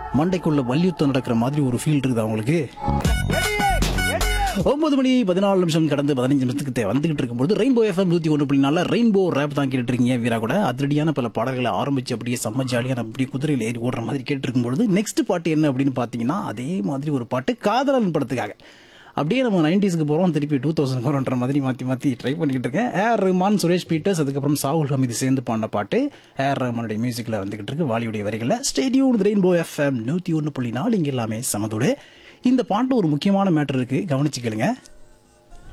மண்டைக்குள்ள வல்யுத்தம் நடக்கிற மாதிரி ஒரு ஃபீல் இருக்குது அவங்களுக்கு ஒன்பது மணி பதினாலு நிமிஷம் கடந்து பதினஞ்சு நிமிஷத்துக்கு தே- வந்துகிட்டு இருக்கும்போது ரெயின்போ எஃப்எம் நூத்தி ஒன்று புள்ளி நாலு ரெயின்போ ரேப் தான் கேட்டுட்டு இருக்கீங்க வீரா கூட அதிரடியான பல பாடல்களை ஆரம்பிச்சு அப்படியே செம்ம ஜாலியாக அப்படியே குதிரையில் ஏறி ஓடுற மாதிரி கேட்டு இருக்கும்பொழுது நெக்ஸ்ட் பாட்டு என்ன அப்படின்னு பார்த்தீங்கன்னா அதே மாதிரி ஒரு பாட்டு காதலன் படத்துக்காக அப்படியே நம்ம நைன்டிஸ்க்கு போகிறோம் திருப்பி டூ தௌசண்ட் போகிறோன்ற மாதிரி மாற்றி மாற்றி ட்ரை பண்ணிக்கிட்டு இருக்கேன் ஏஆர் ரஹ்மான் சுரேஷ் பீட்டர்ஸ் அதுக்கப்புறம் சாகுல் ஹமீது சேர்ந்து பாடின பாட்டு ஏஆர் ரஹ்மானுடைய மியூசிக்கில் வந்துகிட்டு இருக்கு வாலியுடைய வரிகளில் ஸ்டேடியூன் ரெயின்போ எஃப்எம் நூற்றி ஒன்று புள்ளி நாலு இங்கே எல்லாமே சமதோடு இந்த பாட்டு ஒரு முக்கியமான மேட்டர் இருக்குது கவனிச்சுக்கலுங்க